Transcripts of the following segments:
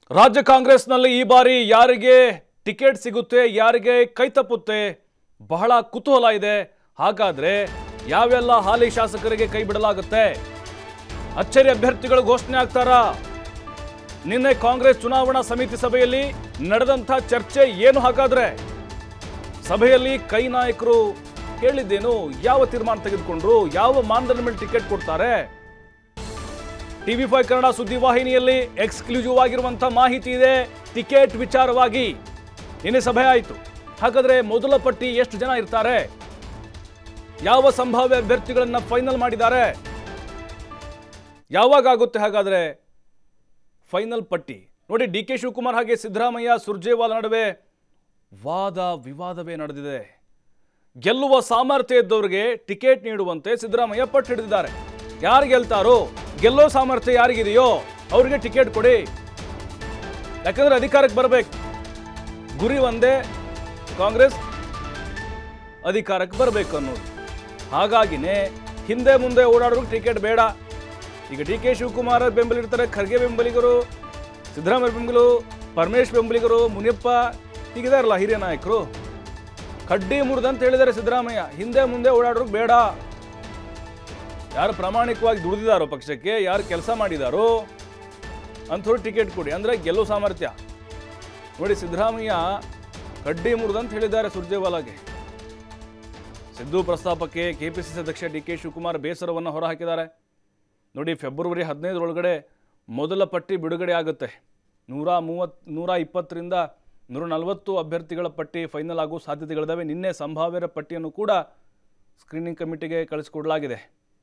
ರಾಜ್ಯ ಕಾಂಗ್ರೆಸ್ನಲ್ಲಿ ಈ ಬಾರಿ ಯಾರಿಗೆ ಟಿಕೆಟ್ ಸಿಗುತ್ತೆ ಯಾರಿಗೆ ಕೈ ತಪ್ಪುತ್ತೆ ಬಹಳ ಕುತೂಹಲ ಇದೆ ಹಾಗಾದ್ರೆ ಯಾವೆಲ್ಲ ಹಾಲಿ ಶಾಸಕರಿಗೆ ಕೈ ಬಿಡಲಾಗುತ್ತೆ ಅಚ್ಚರಿ ಅಭ್ಯರ್ಥಿಗಳು ಘೋಷಣೆ ಆಗ್ತಾರಾ ನಿನ್ನೆ ಕಾಂಗ್ರೆಸ್ ಚುನಾವಣಾ ಸಮಿತಿ ಸಭೆಯಲ್ಲಿ ನಡೆದಂಥ ಚರ್ಚೆ ಏನು ಹಾಗಾದ್ರೆ ಸಭೆಯಲ್ಲಿ ಕೈ ನಾಯಕರು ಹೇಳಿದ್ದೇನು ಯಾವ ತೀರ್ಮಾನ ತೆಗೆದುಕೊಂಡ್ರು ಯಾವ ಮಾನದಂಡ ಮೇಲೆ ಟಿಕೆಟ್ ಕೊಡ್ತಾರೆ ಟಿವಿ ಫೈವ್ ಕನ್ನಡ ಸುದ್ದಿವಾಹಿನಿಯಲ್ಲಿ ಎಕ್ಸ್ಕ್ಲೂಸಿವ್ ಆಗಿರುವಂಥ ಮಾಹಿತಿ ಇದೆ ಟಿಕೆಟ್ ವಿಚಾರವಾಗಿ ನಿನ್ನೆ ಸಭೆ ಆಯಿತು ಹಾಗಾದ್ರೆ ಮೊದಲ ಪಟ್ಟಿ ಎಷ್ಟು ಜನ ಇರ್ತಾರೆ ಯಾವ ಸಂಭಾವ್ಯ ಅಭ್ಯರ್ಥಿಗಳನ್ನ ಫೈನಲ್ ಮಾಡಿದ್ದಾರೆ ಯಾವಾಗ ಆಗುತ್ತೆ ಹಾಗಾದ್ರೆ ಫೈನಲ್ ಪಟ್ಟಿ ನೋಡಿ ಡಿ ಕೆ ಶಿವಕುಮಾರ್ ಹಾಗೆ ಸಿದ್ದರಾಮಯ್ಯ ಸುರ್ಜೇವಾಲ ನಡುವೆ ವಾದ ವಿವಾದವೇ ನಡೆದಿದೆ ಗೆಲ್ಲುವ ಸಾಮರ್ಥ್ಯ ಇದ್ದವರಿಗೆ ಟಿಕೆಟ್ ನೀಡುವಂತೆ ಸಿದ್ದರಾಮಯ್ಯ ಪಟ್ಟು ಹಿಡಿದಿದ್ದಾರೆ ಯಾರು ಗೆಲ್ತಾರೋ ಗೆಲ್ಲೋ ಸಾಮರ್ಥ್ಯ ಯಾರಿಗಿದೆಯೋ ಅವರಿಗೆ ಟಿಕೆಟ್ ಕೊಡಿ ಯಾಕಂದ್ರೆ ಅಧಿಕಾರಕ್ಕೆ ಬರಬೇಕು ಗುರಿ ಒಂದೇ ಕಾಂಗ್ರೆಸ್ ಅಧಿಕಾರಕ್ಕೆ ಬರಬೇಕು ಅನ್ನೋದು ಹಾಗಾಗಿನೇ ಹಿಂದೆ ಮುಂದೆ ಓಡಾಡೋರಿಗೆ ಟಿಕೆಟ್ ಬೇಡ ಈಗ ಡಿ ಕೆ ಶಿವಕುಮಾರ್ ಬೆಂಬಲಿರ್ತಾರೆ ಖರ್ಗೆ ಬೆಂಬಲಿಗರು ಸಿದ್ದರಾಮಯ್ಯ ಬೆಂಬಲಿಗರು ಪರಮೇಶ್ ಬೆಂಬಲಿಗರು ಮುನಿಯಪ್ಪ ಹೀಗಿದಾರಲ್ಲ ಹಿರಿಯ ನಾಯಕರು ಕಡ್ಡಿ ಮುರಿದಂತ ಹೇಳಿದ್ದಾರೆ ಸಿದ್ದರಾಮಯ್ಯ ಹಿಂದೆ ಮುಂದೆ ಓಡಾಡೋರು ಬೇಡ ಯಾರು ಪ್ರಾಮಾಣಿಕವಾಗಿ ದುಡಿದಿದ್ದಾರೋ ಪಕ್ಷಕ್ಕೆ ಯಾರು ಕೆಲಸ ಮಾಡಿದಾರೋ ಅಂಥವ್ರು ಟಿಕೆಟ್ ಕೊಡಿ ಅಂದರೆ ಗೆಲ್ಲೋ ಸಾಮರ್ಥ್ಯ ನೋಡಿ ಸಿದ್ದರಾಮಯ್ಯ ಕಡ್ಡಿ ಮುರಿದಂತ ಹೇಳಿದ್ದಾರೆ ಸುರ್ಜೇವಾಲಾಗೆ ಸಿದ್ದು ಪ್ರಸ್ತಾಪಕ್ಕೆ ಕೆಪಿಸಿಸಿ ಅಧ್ಯಕ್ಷ ಡಿ ಕೆ ಶಿವಕುಮಾರ್ ಬೇಸರವನ್ನು ಹೊರಹಾಕಿದ್ದಾರೆ ನೋಡಿ ಫೆಬ್ರವರಿ ಹದಿನೈದರೊಳಗಡೆ ಮೊದಲ ಪಟ್ಟಿ ಬಿಡುಗಡೆ ಆಗುತ್ತೆ ನೂರ ಮೂವತ್ ನೂರ ಇಪ್ಪತ್ತರಿಂದ ನೂರ ನಲವತ್ತು ಅಭ್ಯರ್ಥಿಗಳ ಪಟ್ಟಿ ಫೈನಲ್ ಆಗುವ ಸಾಧ್ಯತೆಗಳಿದ್ದಾವೆ ನಿನ್ನೆ ಸಂಭಾವ್ಯರ ಪಟ್ಟಿಯನ್ನು ಕೂಡ ಸ್ಕ್ರೀನಿಂಗ್ ಕಮಿಟಿಗೆ ಕಳಿಸಿಕೊಡಲಾಗಿದೆ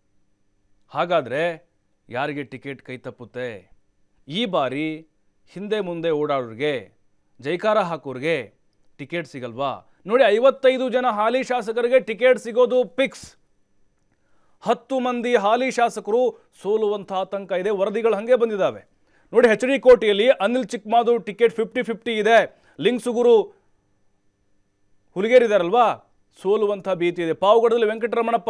ಹಾಗಾದರೆ ಯಾರಿಗೆ ಟಿಕೆಟ್ ಕೈ ತಪ್ಪುತ್ತೆ ಈ ಬಾರಿ ಹಿಂದೆ ಮುಂದೆ ಓಡಾಡೋರಿಗೆ ಜೈಕಾರ ಹಾಕೋರಿಗೆ ಟಿಕೆಟ್ ಸಿಗಲ್ವಾ ನೋಡಿ ಐವತ್ತೈದು ಜನ ಹಾಲಿ ಶಾಸಕರಿಗೆ ಟಿಕೆಟ್ ಸಿಗೋದು ಫಿಕ್ಸ್ ಹತ್ತು ಮಂದಿ ಹಾಲಿ ಶಾಸಕರು ಸೋಲುವಂಥ ಆತಂಕ ಇದೆ ವರದಿಗಳು ಹಾಗೆ ಬಂದಿದ್ದಾವೆ ನೋಡಿ ಎಚ್ ಡಿ ಕೋಟೆಯಲ್ಲಿ Anil Chikmadu ticket fifty fifty ಇದೆ ಲಿಂಗ್ಸುಗುರು ಹುಲಿಗೇರಿದಾರಲ್ವಾ ಸೋಲುವಂಥ ಭೀತಿ ಇದೆ ಪಾವಗಡದಲ್ಲಿ ವೆಂಕಟರಮಣಪ್ಪ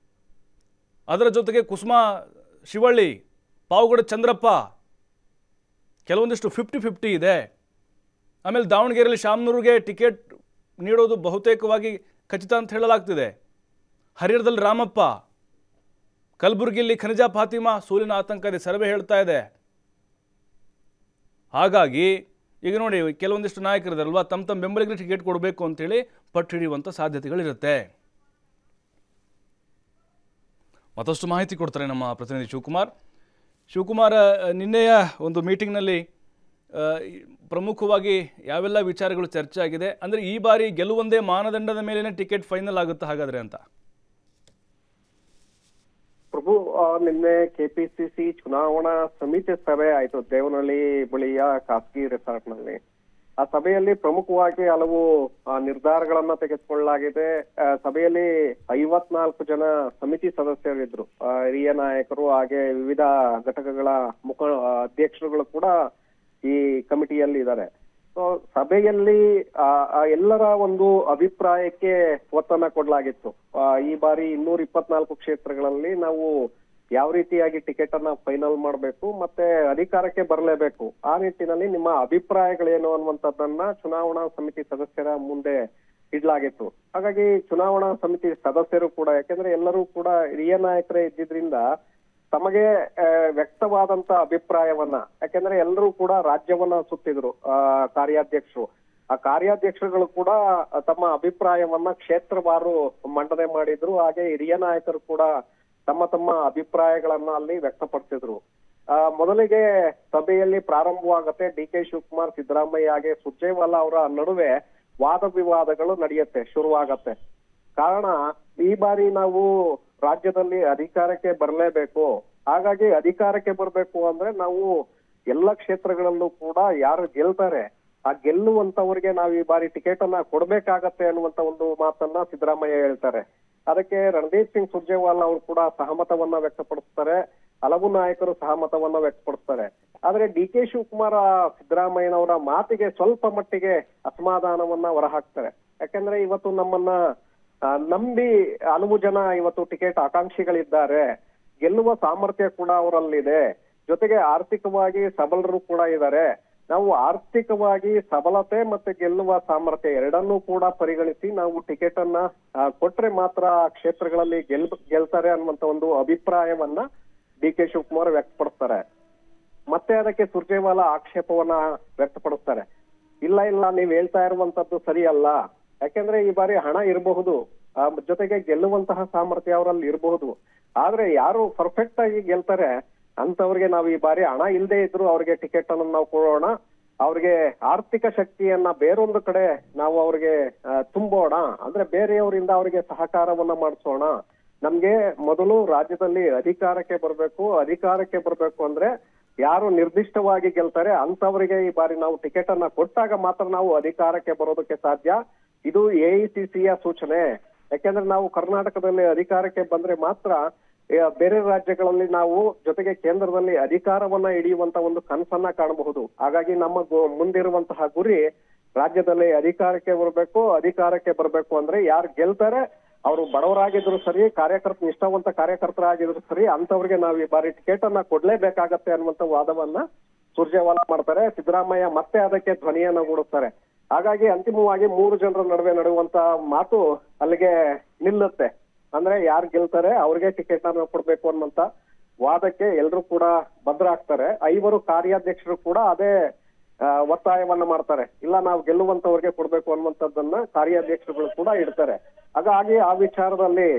ಅದರ ಜೊತೆಗೆ ಕುಸುಮಾ ಶಿವಳ್ಳಿ ಪಾವಗಡ ಚಂದ್ರಪ್ಪ ಕೆಲವೊಂದಿಷ್ಟು ಫಿಫ್ಟಿ ಫಿಫ್ಟಿ ಇದೆ ಆಮೇಲೆ ದಾವಣಗೆರೆಯಲ್ಲಿ ಶಾಮನೂರಿಗೆ ಟಿಕೆಟ್ ನೀಡೋದು ಬಹುತೇಕವಾಗಿ ಖಚಿತ ಅಂತ ಹೇಳಲಾಗ್ತಿದೆ ಹರಿಹರದಲ್ಲಿ ರಾಮಪ್ಪ ಕಲಬುರಗಿಯಲ್ಲಿ ಖನಿಜಾ ಫಾತಿಮಾ ಸೋಲಿನ ಆತಂಕ ಇದೆ ಸರ್ವೆ ಹೇಳ್ತಾ ಇದೆ ಹಾಗಾಗಿ ಈಗ ನೋಡಿ ಕೆಲವೊಂದಿಷ್ಟು ನಾಯಕರಿದಾರಲ್ವಾ ತಮ್ಮ ತಮ್ಮ ಬೆಂಬಲಿಗರಿಗೆ ಟಿಕೆಟ್ ಕೊಡಬೇಕು ಅಂತೇಳಿ ಪಟ್ಟು ಹಿಡಿಯುವಂಥ ಸಾಧ್ಯತೆಗಳಿರುತ್ತೆ ಮತ್ತಷ್ಟು ಮಾಹಿತಿ ಕೊಡ್ತಾರೆ ನಮ್ಮ ಪ್ರತಿನಿಧಿ ಶಿವಕುಮಾರ್ ಶಿವಕುಮಾರ್ ಅಹ್, ನಿನ್ನೆಯ ಒಂದು ಮೀಟಿಂಗ್ನಲ್ಲಿ ಅಹ್, ಈ ಪ್ರಮುಖವಾಗಿ ಯಾವೆಲ್ಲ ವಿಚಾರಗಳು ಚರ್ಚೆ ಆಗಿದೆ ಅಂದರೆ ಈ ಬಾರಿ ಗೆಲುವೊಂದೇ ಮಾನದಂಡದ ಮೇಲೇನೆ ಟಿಕೆಟ್ ಫೈನಲ್ ಆಗುತ್ತೆ ಹಾಗಾದ್ರೆ ಅಂತ ಪ್ರಭು ಆ, ನಿನ್ನೆ ಕೆಪಿಸಿಸಿ ಚುನಾವಣಾ ಸಮಿತಿ ಸಭೆ ಆಯ್ತು ದೇವನಹಳ್ಳಿ ಬಳಿಯ ಖಾಸಗಿ ರೆಸಾರ್ಟ್ ನಲ್ಲಿ ಆ ಸಭೆಯಲ್ಲಿ ಪ್ರಮುಖವಾಗಿ ಹಲವು ಆ, ನಿರ್ಧಾರಗಳನ್ನ ತೆಗೆದುಕೊಳ್ಳಲಾಗಿದೆ ಆ, ಸಭೆಯಲ್ಲಿ ಐವತ್ನಾಲ್ಕು ಜನ ಸಮಿತಿ ಸದಸ್ಯರಿದ್ರು ಆ, ಹಿರಿಯ ನಾಯಕರು ಹಾಗೆ ವಿವಿಧ ಘಟಕಗಳ ಮುಖ ಆ, ಅಧ್ಯಕ್ಷರುಗಳು ಕೂಡ ಈ ಕಮಿಟಿಯಲ್ಲಿ ಇದ್ದಾರೆ ಸೊ ಸಭೆಯಲ್ಲಿ ಆ, ಆ ಎಲ್ಲರ ಒಂದು ಅಭಿಪ್ರಾಯಕ್ಕೆ ಒತ್ತನ್ನ ಕೊಡಲಾಗಿತ್ತು ಆ, ಈ ಬಾರಿ ಇನ್ನೂರ ಇಪ್ಪತ್ನಾಲ್ಕು ಕ್ಷೇತ್ರಗಳಲ್ಲಿ ನಾವು ಯಾವ ರೀತಿಯಾಗಿ ಟಿಕೆಟ್ ಅನ್ನ ಫೈನಲ್ ಮಾಡಬೇಕು ಮತ್ತೆ ಅಧಿಕಾರಕ್ಕೆ ಬರಲೇಬೇಕು ಆ ನಿಟ್ಟಿನಲ್ಲಿ ನಿಮ್ಮ ಅಭಿಪ್ರಾಯಗಳೇನು ಅನ್ನುವಂಥದ್ದನ್ನ ಚುನಾವಣಾ ಸಮಿತಿ ಸದಸ್ಯರ ಮುಂದೆ ಇಡ್ಲಾಗಿತ್ತು ಹಾಗಾಗಿ ಚುನಾವಣಾ ಸಮಿತಿ ಸದಸ್ಯರು ಕೂಡ ಯಾಕೆಂದ್ರೆ ಎಲ್ಲರೂ ಕೂಡ ಹಿರಿಯ ನಾಯಕರೇ ಇದ್ದಿದ್ರಿಂದ ತಮಗೆ ಆ, ವ್ಯಕ್ತವಾದಂತ ಅಭಿಪ್ರಾಯವನ್ನ ಯಾಕೆಂದ್ರೆ ಎಲ್ಲರೂ ಕೂಡ ರಾಜ್ಯವನ್ನ ಸುತ್ತಿದ್ರು ಆ, ಕಾರ್ಯಾಧ್ಯಕ್ಷರು ಆ ಕಾರ್ಯಾಧ್ಯಕ್ಷರುಗಳು ಕೂಡ ತಮ್ಮ ಅಭಿಪ್ರಾಯವನ್ನ ಕ್ಷೇತ್ರವಾರು ಮಂಡನೆ ಮಾಡಿದ್ರು ಹಾಗೆ ಹಿರಿಯ ನಾಯಕರು ಕೂಡ ತಮ್ಮ ತಮ್ಮ ಅಭಿಪ್ರಾಯಗಳನ್ನ ಅಲ್ಲಿ ವ್ಯಕ್ತಪಡಿಸಿದ್ರು ಆ, ಮೊದಲಿಗೆ ಸಭೆಯಲ್ಲಿ ಪ್ರಾರಂಭವಾಗತ್ತೆ ಡಿ ಕೆ ಶಿವಕುಮಾರ್ ಸಿದ್ದರಾಮಯ್ಯ ಹಾಗೆ ಸುರ್ಜೇವಾಲಾ ಅವರ ನಡುವೆ ವಾದ ವಿವಾದಗಳು ನಡೆಯುತ್ತೆ ಶುರುವಾಗತ್ತೆ ಕಾರಣ ಈ ಬಾರಿ ನಾವು ರಾಜ್ಯದಲ್ಲಿ ಅಧಿಕಾರಕ್ಕೆ ಬರಲೇಬೇಕು ಹಾಗಾಗಿ ಅಧಿಕಾರಕ್ಕೆ ಬರಬೇಕು ಅಂದ್ರೆ ನಾವು ಎಲ್ಲ ಕ್ಷೇತ್ರಗಳಲ್ಲೂ ಕೂಡ ಯಾರು ಗೆಲ್ತಾರೆ ಆ ಗೆಲ್ಲುವಂತವರಿಗೆ ನಾವು ಈ ಬಾರಿ ಟಿಕೆಟ್ ಅನ್ನ ಕೊಡ್ಬೇಕಾಗತ್ತೆ ಅನ್ನುವಂತ ಒಂದು ಮಾತನ್ನ ಸಿದ್ದರಾಮಯ್ಯ ಹೇಳ್ತಾರೆ ಅದಕ್ಕೆ ರಣದೀಪ್ ಸಿಂಗ್ ಸುರ್ಜೇವಾಲಾ ಅವರು ಕೂಡ ಸಹಮತವನ್ನ ವ್ಯಕ್ತಪಡಿಸ್ತಾರೆ ಹಲವು ನಾಯಕರು ಸಹಮತವನ್ನ ವ್ಯಕ್ತಪಡಿಸ್ತಾರೆ ಆದ್ರೆ ಡಿ ಕೆ ಶಿವಕುಮಾರ್ ಆ ಸಿದ್ದರಾಮಯ್ಯನವರ ಮಾತಿಗೆ ಸ್ವಲ್ಪ ಮಟ್ಟಿಗೆ ಅಸಮಾಧಾನವನ್ನ ಹೊರಹಾಕ್ತಾರೆ ಯಾಕಂದ್ರೆ ಇವತ್ತು ನಮ್ಮನ್ನ ಆ, ನಂಬಿ ಹಲವು ಜನ ಇವತ್ತು ಟಿಕೆಟ್ ಆಕಾಂಕ್ಷಿಗಳಿದ್ದಾರೆ ಗೆಲ್ಲುವ ಸಾಮರ್ಥ್ಯ ಕೂಡ ಅವರಲ್ಲಿದೆ ಜೊತೆಗೆ ಆರ್ಥಿಕವಾಗಿ ಸಬಲರು ಕೂಡ ಇದ್ದಾರೆ ನಾವು ಆರ್ಥಿಕವಾಗಿ ಸಬಲತೆ ಮತ್ತೆ ಗೆಲ್ಲುವ ಸಾಮರ್ಥ್ಯ ಎರಡನ್ನೂ ಕೂಡ ಪರಿಗಣಿಸಿ ನಾವು ಟಿಕೆಟ್ ಅನ್ನ ಆ, ಕೊಟ್ರೆ ಮಾತ್ರ ಆ ಕ್ಷೇತ್ರಗಳಲ್ಲಿ ಗೆಲ್ ಗೆಲ್ತಾರೆ ಅನ್ನುವಂತ ಒಂದು ಅಭಿಪ್ರಾಯವನ್ನ ಡಿ ಕೆ ಶಿವಕುಮಾರ್ ವ್ಯಕ್ತಪಡಿಸ್ತಾರೆ ಮತ್ತೆ ಅದಕ್ಕೆ ಸುರ್ಜೇವಾಲಾ ಆಕ್ಷೇಪವನ್ನ ವ್ಯಕ್ತಪಡಿಸ್ತಾರೆ ಇಲ್ಲ ಇಲ್ಲ ನೀವ್ ಹೇಳ್ತಾ ಇರುವಂತದ್ದು ಸರಿ ಅಲ್ಲ ಯಾಕೆಂದ್ರೆ ಈ ಬಾರಿ ಹಣ ಇರಬಹುದು ಆ ಜೊತೆಗೆ ಗೆಲ್ಲುವಂತಹ ಸಾಮರ್ಥ್ಯ ಅವರಲ್ಲಿ ಇರಬಹುದು ಆದ್ರೆ ಯಾರು ಪರ್ಫೆಕ್ಟ್ ಆಗಿ ಗೆಲ್ತಾರೆ ಅಂತವ್ರಿಗೆ ನಾವು ಈ ಬಾರಿ ಹಣ ಇಲ್ಲದೆ ಇದ್ರು ಅವ್ರಿಗೆ ಟಿಕೆಟ್ ಅನ್ನು ನಾವು ಕೊಡೋಣ ಅವ್ರಿಗೆ ಆರ್ಥಿಕ ಶಕ್ತಿಯನ್ನ ಬೇರೊಂದು ಕಡೆ ನಾವು ಅವ್ರಿಗೆ ಆ, ತುಂಬೋಣ ಅಂದ್ರೆ ಬೇರೆಯವರಿಂದ ಅವರಿಗೆ ಸಹಕಾರವನ್ನ ಮಾಡಿಸೋಣ ನಮ್ಗೆ ಮೊದಲು ರಾಜ್ಯದಲ್ಲಿ ಅಧಿಕಾರಕ್ಕೆ ಬರ್ಬೇಕು ಅಧಿಕಾರಕ್ಕೆ ಬರ್ಬೇಕು ಅಂದ್ರೆ ಯಾರು ನಿರ್ದಿಷ್ಟವಾಗಿ ಗೆಲ್ತಾರೆ ಅಂತವರಿಗೆ ಈ ಬಾರಿ ನಾವು ಟಿಕೆಟ್ ಅನ್ನ ಕೊಟ್ಟಾಗ ಮಾತ್ರ ನಾವು ಅಧಿಕಾರಕ್ಕೆ ಬರೋದಕ್ಕೆ ಸಾಧ್ಯ ಇದು ಎಐಸಿಸಿಯ ಸೂಚನೆ ಯಾಕೆಂದ್ರೆ ನಾವು ಕರ್ನಾಟಕದಲ್ಲಿ ಅಧಿಕಾರಕ್ಕೆ ಬಂದ್ರೆ ಮಾತ್ರ ಆ, ಬೇರೆ ರಾಜ್ಯಗಳಲ್ಲಿ ನಾವು ಜೊತೆಗೆ ಕೇಂದ್ರದಲ್ಲಿ ಅಧಿಕಾರವನ್ನ ಹಿಡಿಯುವಂತ ಒಂದು ಕನಸನ್ನ ಕಾಣಬಹುದು ಹಾಗಾಗಿ ನಮ್ಮ ಗು- ಮುಂದಿರುವಂತಹ ಗುರಿ ರಾಜ್ಯದಲ್ಲಿ ಅಧಿಕಾರಕ್ಕೆ ಬರಬೇಕು ಅಧಿಕಾರಕ್ಕೆ ಬರಬೇಕು ಅಂದ್ರೆ ಯಾರು ಗೆಲ್ತಾರೆ ಅವರು ಬಡವರಾಗಿದ್ರು ಸರಿ ಕಾರ್ಯಕರ್ತ ನಿಷ್ಠಾವಂತ ಕಾರ್ಯಕರ್ತರಾಗಿದ್ರು ಸರಿ ಅಂತವ್ರಿಗೆ ನಾವು ಈ ಬಾರಿ ಟಿಕೆಟ್ ಅನ್ನ ಕೊಡ್ಲೇಬೇಕಾಗತ್ತೆ ಅನ್ನುವಂತ ವಾದವನ್ನ ಸುರ್ಜೇವಾಲಾ ಮಾಡ್ತಾರೆ ಸಿದ್ದರಾಮಯ್ಯ ಮತ್ತೆ ಅದಕ್ಕೆ ಧ್ವನಿಯನ್ನ ಗೂಡುತ್ತಾರೆ ಹಾಗಾಗಿ ಅಂತಿಮವಾಗಿ ಮೂರು ಜನರ ನಡುವೆ ನಡೆಯುವಂತ ಮಾತು ಅಲ್ಲಿಗೆ ನಿಲ್ಲುತ್ತೆ ಅಂದ್ರೆ ಯಾರು ಗೆಲ್ತಾರೆ ಅವ್ರಿಗೆ ಟಿಕೆಟ್ ಅನ್ನ ಕೊಡ್ಬೇಕು ಅನ್ನುವಂತ ವಾದಕ್ಕೆ ಎಲ್ಲರೂ ಕೂಡ ಭದ್ರಾಗ್ತಾರೆ ಐವರು ಕಾರ್ಯಾಧ್ಯಕ್ಷರು ಕೂಡ ಅದೇ ಆ, ಒತ್ತಾಯವನ್ನ ಮಾಡ್ತಾರೆ ಇಲ್ಲ ನಾವು ಗೆಲ್ಲುವಂತವ್ರಿಗೆ ಕೊಡ್ಬೇಕು ಅನ್ನುವಂಥದ್ದನ್ನ ಕಾರ್ಯಾಧ್ಯಕ್ಷರುಗಳು ಕೂಡ ಇಡ್ತಾರೆ ಹಾಗಾಗಿ ಆ ವಿಚಾರದಲ್ಲಿ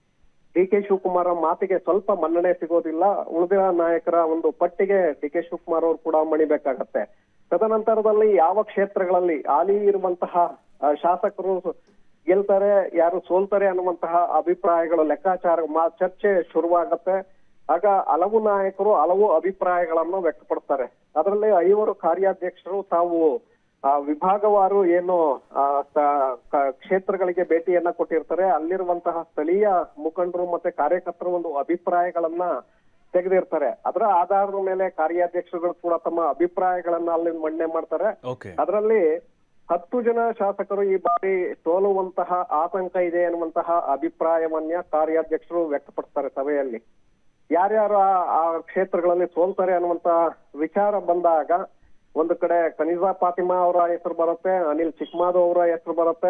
ಡಿ ಕೆ ಶಿವಕುಮಾರ್ ಮಾತಿಗೆ ಸ್ವಲ್ಪ ಮನ್ನಣೆ ಸಿಗೋದಿಲ್ಲ ಉಳಿದ ನಾಯಕರ ಒಂದು ಪಟ್ಟಿಗೆ ಡಿ ಕೆ ಶಿವಕುಮಾರ್ ಅವರು ಕೂಡ ಮಣಿಬೇಕಾಗತ್ತೆ ತದನಂತರದಲ್ಲಿ ಯಾವ ಕ್ಷೇತ್ರಗಳಲ್ಲಿ ಹಾಲಿ ಇರುವಂತಹ ಆ, ಶಾಸಕರು ಗೆಲ್ತಾರೆ ಯಾರು ಸೋಲ್ತಾರೆ ಅನ್ನುವಂತಹ ಅಭಿಪ್ರಾಯಗಳು ಲೆಕ್ಕಾಚಾರ ಮಾ- ಚರ್ಚೆ ಶುರುವಾಗತ್ತೆ ಆಗ ಹಲವು ನಾಯಕರು ಹಲವು ಅಭಿಪ್ರಾಯಗಳನ್ನು ವ್ಯಕ್ತಪಡಿಸ್ತಾರೆ ಅದರಲ್ಲಿ ಐವರು ಕಾರ್ಯಾಧ್ಯಕ್ಷರು ತಾವು ಆ ವಿಭಾಗವಾರು ಏನು ಆ, ತ- ಕ- ಕ್ಷೇತ್ರಗಳಿಗೆ ಭೇಟಿಯನ್ನ ಕೊಟ್ಟಿರ್ತಾರೆ ಅಲ್ಲಿರುವಂತಹ ಸ್ಥಳೀಯ ಮುಖಂಡರು ಮತ್ತೆ ಕಾರ್ಯಕರ್ತರ ಒಂದು ಅಭಿಪ್ರಾಯಗಳನ್ನ ತೆಗೆದಿರ್ತಾರೆ ಅದರ ಆಧಾರದ ಮೇಲೆ ಕಾರ್ಯಾಧ್ಯಕ್ಷರುಗಳು ಕೂಡ ತಮ್ಮ ಅಭಿಪ್ರಾಯಗಳನ್ನ ಅಲ್ಲಿ ಮಂಡನೆ ಮಾಡ್ತಾರೆ ಓಕೆ ಅದರಲ್ಲಿ ಹತ್ತು ಜನ ಶಾಸಕರು ಈ ಬಾರಿ ಸೋಲುವಂತಹ ಆತಂಕ ಇದೆ ಅನ್ನುವಂತಹ ಅಭಿಪ್ರಾಯವನ್ನ ಕಾರ್ಯಾಧ್ಯಕ್ಷರು ವ್ಯಕ್ತಪಡಿಸ್ತಾರೆ ಸಭೆಯಲ್ಲಿ ಯಾರ್ಯಾರು ಆ ಆ ಕ್ಷೇತ್ರಗಳಲ್ಲಿ ಸೋಲ್ತಾರೆ ಅನ್ನುವಂತ ವಿಚಾರ ಬಂದಾಗ ಒಂದು ಕಡೆ ಕನಿಜಾ ಫಾತಿಮಾ ಅವರ ಹೆಸರು ಬರುತ್ತೆ ಅನಿಲ್ ಚಿಕ್ಮಾದು ಅವರ ಹೆಸರು ಬರುತ್ತೆ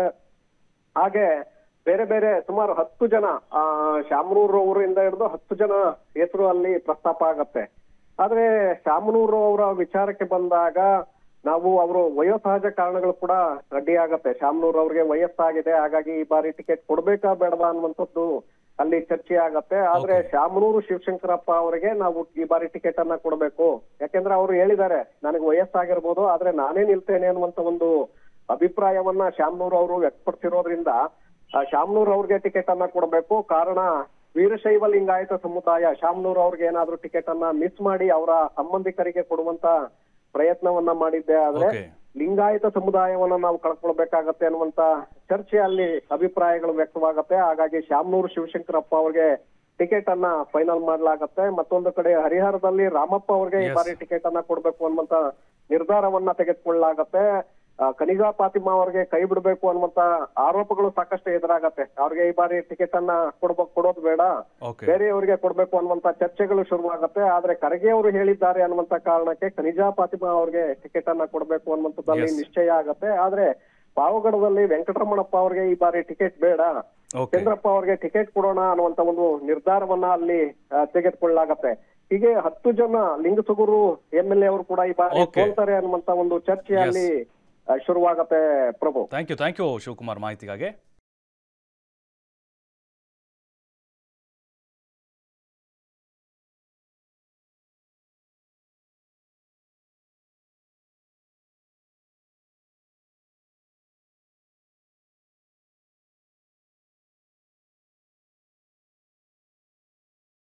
ಹಾಗೆ ಬೇರೆ ಬೇರೆ ಸುಮಾರು ಹತ್ತು ಜನ ಆ ಶಾಮನೂರು ಅವರಿಂದ ಹಿಡಿದು ಹತ್ತು ಜನ ಹೆಸರು ಅಲ್ಲಿ ಪ್ರಸ್ತಾಪ ಆಗತ್ತೆ ಆದ್ರೆ ಶಾಮನೂರು ಅವರ ವಿಚಾರಕ್ಕೆ ಬಂದಾಗ ನಾವು ಅವರು ವಯೋಸಹಜ ಕಾರಣಗಳು ಕೂಡ ಅಡ್ಡಿಯಾಗತ್ತೆ ಶಾಮನೂರ್ ಅವ್ರಿಗೆ ವಯಸ್ಸಾಗಿದೆ ಹಾಗಾಗಿ ಈ ಬಾರಿ ಟಿಕೆಟ್ ಕೊಡ್ಬೇಕಾ ಬೇಡವಾ ಅನ್ನುವಂಥದ್ದು ಅಲ್ಲಿ ಚರ್ಚೆ ಆಗತ್ತೆ ಆದ್ರೆ ಶಾಮನೂರು ಶಿವಶಂಕರಪ್ಪ ಅವರಿಗೆ ನಾವು ಈ ಬಾರಿ ಟಿಕೆಟ್ ಅನ್ನ ಕೊಡ್ಬೇಕು ಯಾಕೆಂದ್ರೆ ಅವರು ಹೇಳಿದ್ದಾರೆ ನನಗೆ ವಯಸ್ಸಾಗಿರ್ಬೋದು ಆದ್ರೆ ನಾನೇ ನಿಲ್ತೇನೆ ಅನ್ನುವಂತ ಒಂದು ಅಭಿಪ್ರಾಯವನ್ನ ಶಾಮನೂರ್ ಅವರು ವ್ಯಕ್ತಪಡಿಸಿರೋದ್ರಿಂದ ಆ, ಶಾಮನೂರ್ ಅವ್ರಿಗೆ ಟಿಕೆಟ್ ಅನ್ನ ಕೊಡ್ಬೇಕು ಕಾರಣ ವೀರಶೈವ ಲಿಂಗಾಯತ ಸಮುದಾಯ ಶಾಮನೂರ್ ಅವ್ರಿಗೆ ಏನಾದ್ರೂ ಟಿಕೆಟ್ ಅನ್ನ ಮಿಸ್ ಮಾಡಿ ಅವರ ಸಂಬಂಧಿಕರಿಗೆ ಕೊಡುವಂತ ಪ್ರಯತ್ನವನ್ನ ಮಾಡಿದ್ದೆ ಆದ್ರೆ ಓಕೆ ಲಿಂಗಾಯತ ಸಮುದಾಯವನ್ನ ನಾವು ಕಳ್ಕೊಳ್ಬೇಕಾಗತ್ತೆ ಅನ್ನುವಂತ ಚರ್ಚೆ ಅಲ್ಲಿ ಅಭಿಪ್ರಾಯಗಳು ವ್ಯಕ್ತವಾಗತ್ತೆ ಹಾಗಾಗಿ ಶಾಮನೂರು ಶಿವಶಂಕರಪ್ಪ ಅವ್ರಿಗೆ ಟಿಕೆಟ್ ಅನ್ನ ಫೈನಲ್ ಮಾಡ್ಲಾಗತ್ತೆ ಮತ್ತೊಂದು ಕಡೆ ಹರಿಹರದಲ್ಲಿ ರಾಮಪ್ಪ ಅವ್ರಿಗೆ ಈ Yes. ಬಾರಿ ಟಿಕೆಟ್ ಅನ್ನ ಕೊಡ್ಬೇಕು ಅನ್ನುವಂತ ನಿರ್ಧಾರವನ್ನ ತೆಗೆದುಕೊಳ್ಳಲಾಗತ್ತೆ ಆ, ಕನಿಗಾ ಫಾತಿಮಾ ಅವ್ರಿಗೆ ಕೈ ಬಿಡಬೇಕು ಅನ್ನುವಂತ ಆರೋಪಗಳು ಸಾಕಷ್ಟು ಎದುರಾಗತ್ತೆ ಅವ್ರಿಗೆ ಈ ಬಾರಿ ಟಿಕೆಟ್ ಅನ್ನ ಕೊಡ್ಬೇಕು ಕೊಡೋದು ಬೇಡ ಓಕೆ ಬೇರೆಯವರಿಗೆ ಕೊಡ್ಬೇಕು ಅನ್ನುವಂತ ಚರ್ಚೆಗಳು ಶುರುವಾಗುತ್ತೆ ಆದ್ರೆ ಖರ್ಗೆ ಅವರು ಹೇಳಿದ್ದಾರೆ ಅನ್ನುವಂತ ಕಾರಣಕ್ಕೆ ಖನಿಜಾ ಫಾತಿಮಾ ಅವ್ರಿಗೆ ಟಿಕೆಟ್ ಅನ್ನ ಕೊಡ್ಬೇಕು ಅನ್ನುವಂಥದ್ದಲ್ಲಿ Yes. ನಿಶ್ಚಯ ಆಗತ್ತೆ ಆದ್ರೆ ಪಾವಗಡದಲ್ಲಿ ವೆಂಕಟರಮಣಪ್ಪ ಅವ್ರಿಗೆ ಈ ಬಾರಿ ಟಿಕೆಟ್ ಬೇಡ ಓಕೆ ಚಂದ್ರಪ್ಪ ಅವ್ರಿಗೆ ಟಿಕೆಟ್ ಕೊಡೋಣ ಅನ್ನುವಂತ ಒಂದು ನಿರ್ಧಾರವನ್ನ ಅಲ್ಲಿ ಆ, ತೆಗೆದುಕೊಳ್ಳಲಾಗತ್ತೆ ಹೀಗೆ ಹತ್ತು ಜನ ಲಿಂಗಸುಗೂರು ಎಂ ಎಲ್ ಎ ಅವರು ಕೂಡ ಈ ಬಾರಿ Okay. ಸೋಲ್ತಾರೆ ಅನ್ನುವಂತ ಒಂದು ಚರ್ಚೆ Yes. ಅಲ್ಲಿ ಆ, ಶುರುವಾಗತ್ತೆ Prabhu thank you thank you Shivakumar ಮಾಹಿತಿಗಾಗಿ